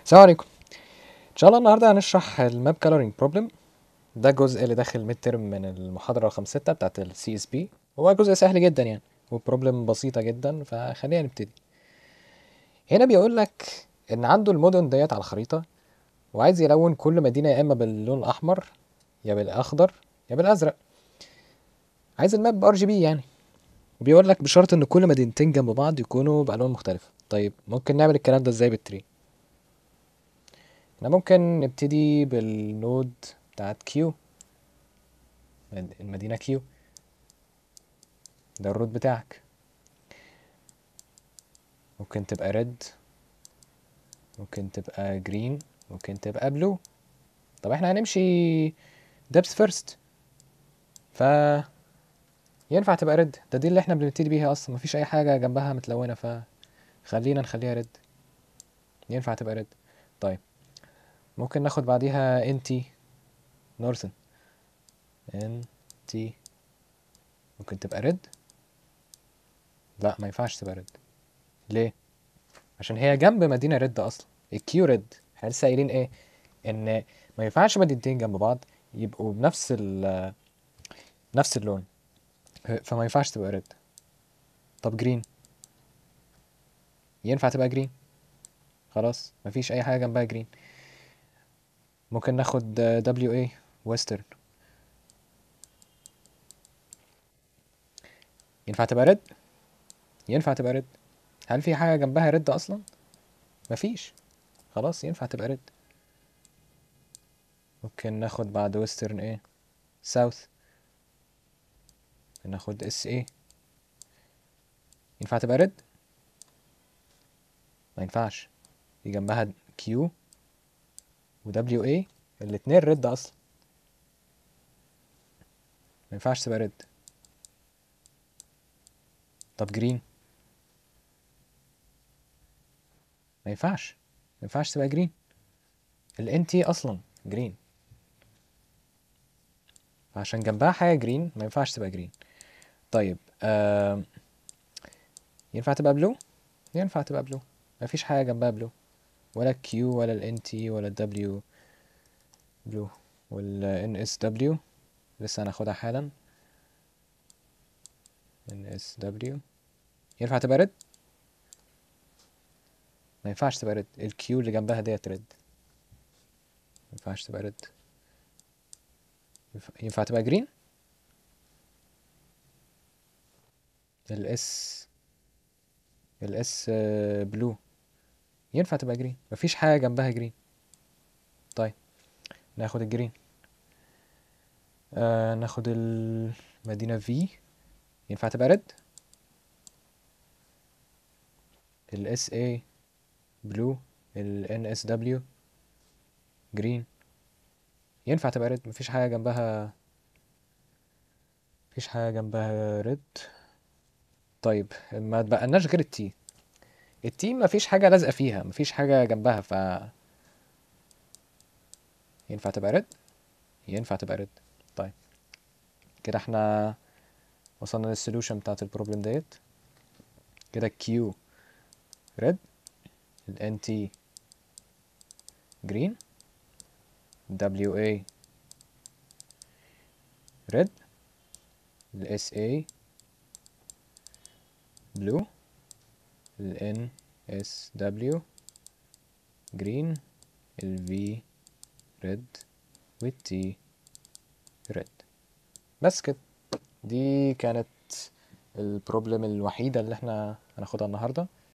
السلام عليكم ان شاء الله النهارده هنشرح الماب كالرينج بروبلم ده الجزء اللي داخل ميد ترم من المحاضره رقم 6 بتاعت السي اس بي هو جزء سهل جدا يعني وبروبلم بسيطه جدا فخلينا نبتدي هنا بيقول لك ان عنده المدن ديت على الخريطه وعايز يلون كل مدينه يا اما باللون الاحمر يا بالاخضر يا بالازرق عايز الماب بار جي بي يعني وبيقول لك بشرط ان كل مدينتين جنب بعض يكونوا بالوان مختلفه طيب ممكن نعمل الكلام ده ازاي بالتري احنا ممكن نبتدي بالنود بتاعت كيو المدينة كيو ده الروت بتاعك ممكن تبقى ريد ممكن تبقى جرين ممكن تبقى بلو طب احنا هنمشي depth first ف ينفع تبقى ريد ده دي اللي احنا بنبتدي بيها اصلا مفيش اي حاجة جنبها متلونة فخلينا نخليها ريد ينفع تبقى ريد طيب ممكن ناخد بعديها انتي نورثن انتي ممكن تبقى ريد لا ما ينفعش تبقى ريد ليه عشان هي جنب مدينة ريد اصلا الكيو ريد احنا لسه قايلين ايه ان ما ينفعش مدينتين جنب بعض يبقوا بنفس ال نفس اللون فما ينفعش تبقى ريد طب جرين ينفع تبقى جرين خلاص مفيش اي حاجه جنبها جرين ممكن ناخد دبليو اي ويسترن ينفع تبقى ريد ينفع تبقى ريد هل في حاجه جنبها ريد اصلا مفيش خلاص ينفع تبقى ريد ممكن ناخد بعد ويسترن ايه ساوث ناخد اس اي ينفع تبقى ريد ما ينفعش دي جنبها كيو و دبليو اي الاتنين ريد اصلا ما ينفعش تبقى ريد طب جرين ما ينفعش ما ينفعش تبقى جرين الان تي اصلا جرين عشان جنبها حاجه جرين ما ينفعش تبقى جرين طيب آه ينفع تبقى بلو ينفع تبقى بلو ما فيش حاجه جنبها بلو ولا الكيو ولا الان تي ولا الدبليو بلو والان اس دبليو لسه هناخدها حالا ان اس دبليو ينفع تبقى ريد ما ينفعش تبقى ريد الكيو اللي جنبها ديت ريد ما ينفعش تبقى ريد ينفع تبقى جرين الاس الاس بلو ينفع تبقى جرين مفيش حاجة جنبها جرين طيب ناخد الجرين آه ناخد المدينة في ينفع تبقى ريد الاس اي بلو الان اس دبليو جرين ينفع تبقى ريد مفيش حاجة جنبها مفيش حاجة جنبها ريد طيب ما تبقالناش غير التي التي مفيش حاجة لازقة فيها مفيش حاجة جنبها ف ينفع تبقى ريد ينفع تبقى ريد طيب كده احنا وصلنا للسوليوشن بتاعت البروبلم ديت كده كيو ريد الان تي جرين دبليو اي ريد الاس اي بلو ال اس دبليو جرين ال في ريد والتي ريد بس كده دي كانت البروبلم الوحيدة اللي احنا هناخدها النهاردة